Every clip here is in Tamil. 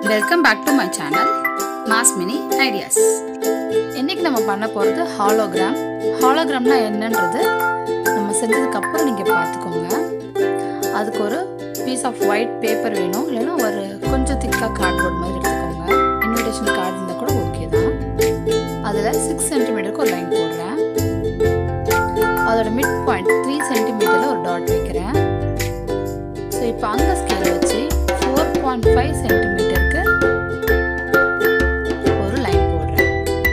Welcome back to my channel mass mini ideas இன்னைக்கு நம்ம பண்ண போகிறது ஹாலோகிராம் ஹாலோகிராம்னா என்னன்றது நம்ம செஞ்சதுக்கு அப்புறம் நீங்கள் பார்த்துக்கோங்க அதுக்கு ஒரு பீஸ் ஆஃப் ஒயிட் பேப்பர் வேணும் இல்லைன்னா ஒரு கொஞ்சம் திக்காக கார்ட்போர்ட் மாதிரி எடுத்துக்கோங்க இன்விடேஷன் கார்டு இருந்தால் கூட ஓகே தான் அதில் சிக்ஸ் சென்டிமீட்டருக்கு ஒரு லைன் போடுறேன் அதோட மிட் பாயிண்ட் த்ரீ சென்டிமீட்டரில் ஒரு டாட் வைக்கிறேன் ஸோ இப்போ அங்கே ஸ்கேல் வச்சு ஃபோர் பாயிண்ட் ஃபைவ் சென்டிமீட்டருக்கு ஒரு லைன் போடுறேன்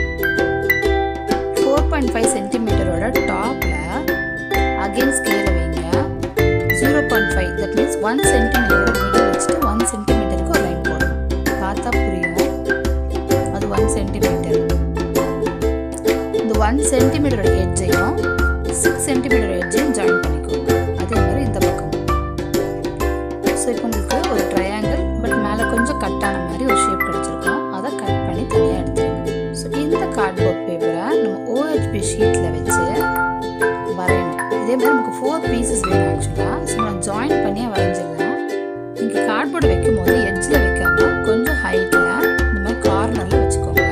ஃபோர் பாயிண்ட் ஃபைவ் சென்டிமீட்டரோட டாப்பில் அகெயின் ஸ்கேல் வைங்க zero point five that means one சென்டிமீட்டரோட மிடில் வச்சுட்டு ஒன் சென்டிமீட்டருக்கு ஒரு லைன் போடணும் பார்த்தா புரியும் அது ஒன் சென்டிமீட்டர் இந்த ஒன் சென்டிமீட்டரோட எட்ஜையும் சிக்ஸ் சென்டிமீட்டர் எட்ஜையும் ஜாயின் பண்ணிக்கோங்க அதே மாதிரி இந்த பக்கம் ஸோ இப்போ உங்களுக்கு ஒரு ட்ரையாங்கிள் பட் மேலே கொஞ்சம் கட்டான மாதிரி ஒரு ஷேப் கிடச்சிருக்கும் அதை கட் பண்ணி தனியாக எடுத்துருங்க ஸோ இந்த கார்ட்போர்ட் பேப்பரை நம்ம ஓஹெச்பி ஷீட்டில் வச்சு வரையணும் இதே மாதிரி நமக்கு ஃபோர் பீசஸ் வேணும் ஆக்சுவலாக ஸோ நம்ம ஜாயின் பண்ணி வரைஞ்சிடலாம் நீங்கள் கார்ட்போர்டு வைக்கும் போது எட்ஜில் வைக்காம கொஞ்சம் ஹைட்டில் இந்த மாதிரி கார்னரில் வச்சுக்கோங்க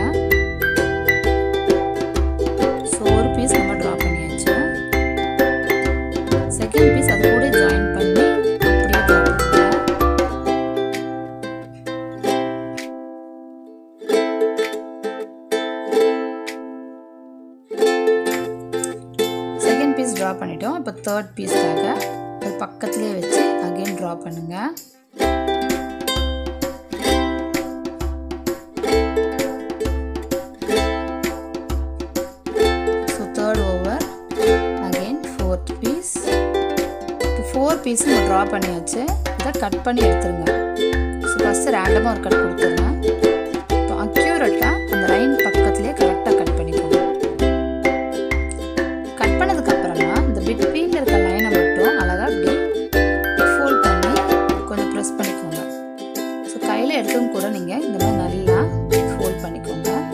ஸோ ஒரு பீஸ் நம்ம ட்ரா பண்ணியாச்சு செகண்ட் பீஸ் அது கூட ஜாயின் பண்ணி அப்படியே ட்ரா பண்ணுங்க செகண்ட் பீஸ் ட்ரா பண்ணிட்டோம் இப்போ தேர்ட் பீஸ்க்காக அது பக்கத்துலேயே வச்சு அகைன் ட்ரா பண்ணுங்க so third over again fourth piece four piece நம்ம ட்ரா பண்ணியாச்சு இதை கட் பண்ணி எடுத்துருங்க ஸோ ஃபஸ்ட்டு ரேண்டமாக ஒரு கட் கொடுத்துருங்க இப்போ அக்யூரேட்டாக அந்த லைன் பக்கத்துலேயே கரெக்டாக கட் பண்ணிக்கோங்க கட் பண்ணதுக்கப்புறமா இந்த பிட்வீனில் இருக்க லைனை மட்டும் அழகாக அப்படி ஃபோல்ட் பண்ணி கொஞ்சம் ப்ரெஸ் பண்ணிக்கோங்க ஸோ கையில் எடுத்தும் கூட நீங்கள் இந்த மாதிரி நல்லா ஃபோல்ட் பண்ணிக்கோங்க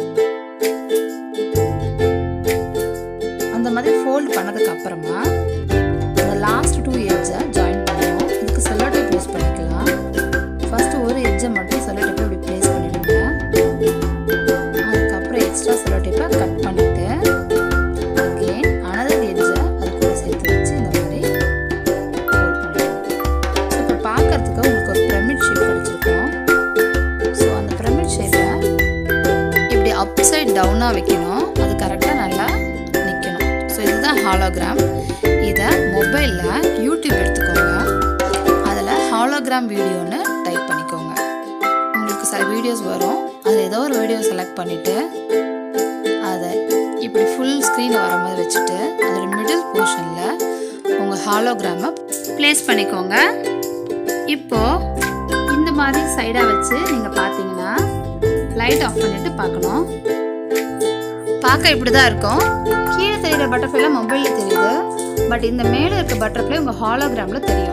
அந்த மாதிரி ஃபோல்ட் பண்ணதுக்கு அப்புறமா அந்த லாஸ்ட் டூ எட்ஜை ஜாயின் பண்ணணும் இதுக்கு செல்லோ டேப் யூஸ் பண்ணிக்கலாம் ஃபர்ஸ்ட் ஒரு எட்ஜை மட்டும் செல்லோ டேப்பை இப்படி ப்ளேஸ் பண்ணிடுங்க அதுக்கப்புறம் எக்ஸ்ட்ரா செல்லோ டேப்பை கட் பண்ணிவிட்டு அகெயின் அனதர் எட்ஜை அது கூட சேர்த்து வச்சு இந்த மாதிரி ஃபோல்ட் பண்ணிடுங்க ஸோ இப்போ பார்க்கறதுக்கு உங்களுக்கு ஒரு பிரமிட் ஷேப் கிடச்சிருக்கும் ஸோ அந்த பிரமிட் ஷேப்பை இப்படி அப் சைட் டவுனாக வைக்கணும் அது கரெக்டாக நல்லா நிற்கணும் ஸோ இதுதான் ஹாலோகிராம் இதை மொபைலில் யூடியூப் எடுத்துக்கோங்க அதில் ஹாலோகிராம் வீடியோன்னு டைப் பண்ணிக்கோங்க உங்களுக்கு சில வீடியோஸ் வரும் அதில் ஏதோ ஒரு வீடியோ செலக்ட் பண்ணிவிட்டு அதை இப்படி ஃபுல் ஸ்க்ரீனில் வர மாதிரி வச்சுட்டு அதோட மிடில் போர்ஷனில் உங்கள் ஹாலோகிராமை ப்ளேஸ் பண்ணிக்கோங்க இப்போது இந்த மாதிரி சைடாக வச்சு நீங்கள் பார்த்தீங்கன்னா லைட் ஆஃப் பண்ணிட்டு பார்க்கணும் பார்க்க இப்படி தான் இருக்கும் கீழே தெரியுற பட்டர்ஃப்ளைலாம் மொபைலில் தெரியுது பட் இந்த மேலே இருக்க பட்டர்ஃப்ளை உங்கள் ஹாலோகிராமில் தெரியும்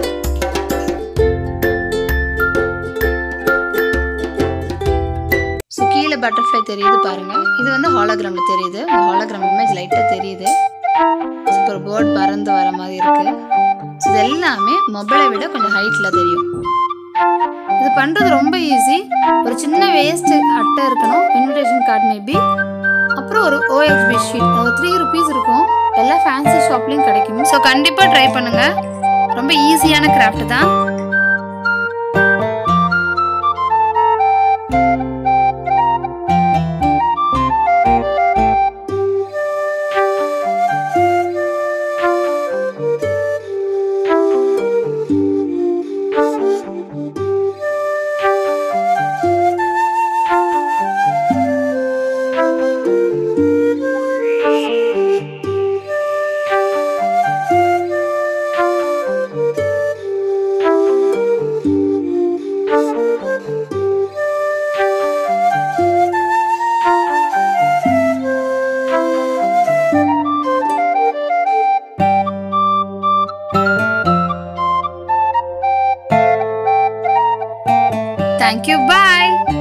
ஸோ கீழே பட்டர்ஃப்ளை தெரியுது பாருங்க இது வந்து ஹாலோகிராமில் தெரியுது உங்கள் ஹாலோகிராம் இமேஜ் லைட்டாக தெரியுது சூப்பர் போர்ட் பறந்து வர மாதிரி இருக்கு ஸோ இது எல்லாமே மொபைலை விட கொஞ்சம் ஹைட்டில் தெரியும் இது பண்ணுறது ரொம்ப ஈஸி ஒரு சின்ன வேஸ்ட் அட்டை இருக்கணும் இன்விடேஷன் கார்டு மேபி அப்புறம் ஒரு ஓஎஃபி ஷீட் ஒரு த்ரீ ருபீஸ் இருக்கும் எல்லா ஃபேன்சி ஷாப்லேயும் கிடைக்கும் ஸோ கண்டிப்பாக ட்ரை பண்ணுங்க ரொம்ப ஈஸியான கிராஃப்ட் தான் Thank you. Bye.